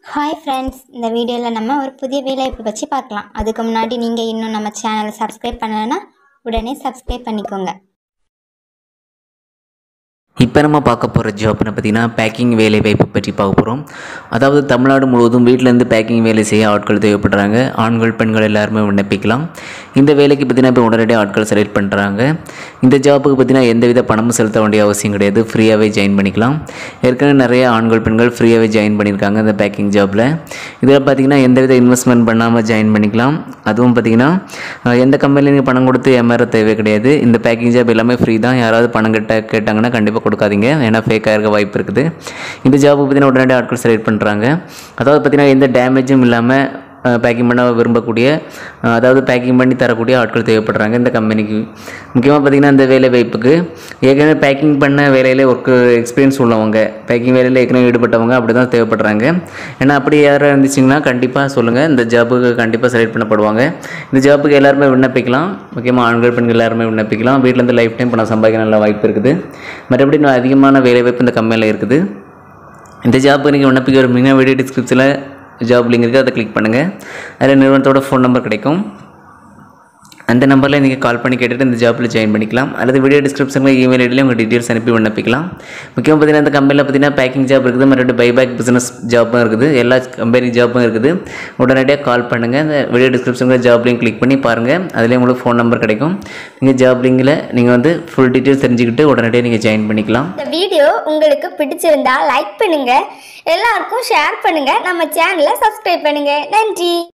hi friends இந்த வீடியோவில் நம்ம ஒரு புதிய வேலைவாய்ப்பு பற்றி பார்க்கலாம் அதுக்கு முன்னாடி நீங்கள் இன்னும் நம்ம சேனலை சப்ஸ்கிரைப் பண்ணலைன்னா உடனே சப்ஸ்கிரைப் பண்ணிக்கோங்க இப்போ நம்ம பார்க்க போகிற ஜாப்னு பார்த்தீங்கன்னா பேக்கிங் வேலை வாய்ப்பு பற்றி பார்க்க போகிறோம் அதாவது தமிழ்நாடு முழுவதும் வீட்டிலேருந்து பேக்கிங் வேலை செய்ய ஆட்கள் தேவைப்படுறாங்க ஆண்கள் பெண்கள் எல்லாருமே விண்ணப்பிக்கலாம் இந்த வேலைக்கு பார்த்தீங்கன்னா இப்போ உடனடியாக ஆட்கள் செலக்ட் பண்ணுறாங்க இந்த ஜாப்புக்கு பார்த்தீங்கன்னா எந்தவித பணமும் செலுத்த வேண்டிய அவசியம் கிடையாது ஃப்ரீயாகவே ஜாயின் பண்ணிக்கலாம் ஏற்கனவே நிறைய ஆண்கள் பெண்கள் ஃப்ரீயாகவே ஜாயின் பண்ணியிருக்காங்க இந்த பேக்கிங் ஜாப்பில் இதில் பார்த்தீங்கன்னா எந்தவித இன்வெஸ்ட்மெண்ட் பண்ணாமல் ஜாயின் பண்ணிக்கலாம் அதுவும் பார்த்தீங்கன்னா அஹ், எந்த கம்பெனியில் நீங்கள் பணம் கொடுத்து ஏமாற தேவை கிடையாது இந்த பேக்கிங் ஜாப் எல்லாமே ஃப்ரீ தான் யாராவது பணம் கட்ட கேட்டாங்கன்னா கண்டிப்பாக கொடுக்காதீங்க ஏன்னா ஃபேக்காக இருக்க வாய்ப்பு இருக்குது இந்த ஜாப்புக்கு பார்த்தீங்கன்னா உடனடியாக ஆட்கள் செலக்ட் பண்ணுறாங்க அதாவது பார்த்தீங்கன்னா எந்த டேமேஜும் இல்லாமல் பேக்கிங் பண்ண விரும்பக்கூடிய அஹ், அதாவது பேக்கிங் பண்ணி தரக்கூடிய ஆட்கள் தேவைப்படுறாங்க இந்த கம்பெனிக்கு முக்கியமாக பார்த்தீங்கன்னா இந்த வேலை வாய்ப்புக்கு ஏற்கனவே பேக்கிங் பண்ண வேலையில் ஒர்க்கு எக்ஸ்பீரியன்ஸ் உள்ளவங்க பேக்கிங் வேலையில் ஏற்கனவே ஈடுபட்டவங்க அப்படி தான் தேவைப்படுறாங்க ஏன்னா அப்படி யாராவது இருந்துச்சிங்கன்னா கண்டிப்பாக சொல்லுங்கள் இந்த ஜாப்புக்கு கண்டிப்பாக செலக்ட் பண்ணப்படுவாங்க இந்த ஜாப்புக்கு எல்லாருமே விண்ணப்பிக்கலாம் முக்கியமாக ஆண்கள் பெண்கள் எல்லாருமே விண்ணப்பிக்கலாம் வீட்டிலேருந்து லைஃப் டைம் பணம் சம்பாதிக்க நல்ல வாய்ப்பு இருக்குது மற்றபடி இன்னும் அதிகமான வேலை வாய்ப்பு இந்த கம்பெனியில் இருக்குது இந்த ஜாப்புக்கு நீங்கள் விண்ணப்பிக்க விரும்புனீங்கன்னா வீடியோ டிஸ்கிரிப்ஷனில் ஜாப் லிங்க் இருக்குது அதை கிளிக் பண்ணுங்கள் அதில் நிறுவனத்தோட ஃபோன் நம்பர் கிடைக்கும் அந்த நம்பரில் நீங்கள் கால் பண்ணி கேட்டுட்டு இந்த ஜாப்பில் ஜாயின் பண்ணிக்கலாம் அல்லது வீடியோ டிஸ்கிரிப்ஷனில் இமெயில் ஐடியில் உங்கள் டீட்டெயில்ஸ் அனுப்பி விண்ணப்பிக்கலாம் முக்கியமாக பார்த்தீங்கன்னா இந்த கம்பெனியில் பார்த்தீங்கன்னா பேக்கிங் ஜாப் இருக்குது மறுபடியும் பைபேக் பிஸ்னஸ் ஜாப்பும் இருக்குது எல்லா கம்பெனி ஜாப்பும் இருக்குது உடனடியாக கால் பண்ணுங்கள் இந்த வீடியோ டிஸ்கிரிப்ஷனில் ஜாப் லிங்க் கிளிக் பண்ணி பாருங்கள் அதுலேயே உங்களுக்கு ஃபோன் நம்பர் கிடைக்கும் நீங்கள் ஜாப் லிங்கில் நீங்கள் வந்து ஃபுல் டீட்டெயில்ஸ் தெரிஞ்சுக்கிட்டு உடனடியாக நீங்கள் ஜாயின் பண்ணிக்கலாம் இந்த வீடியோ உங்களுக்கு பிடிச்சிருந்தா லைக் பண்ணுங்க எல்லாருக்கும் ஷேர் பண்ணுங்க நம்ம சேனலை சப்ஸ்கிரைப் பண்ணுங்க நன்றி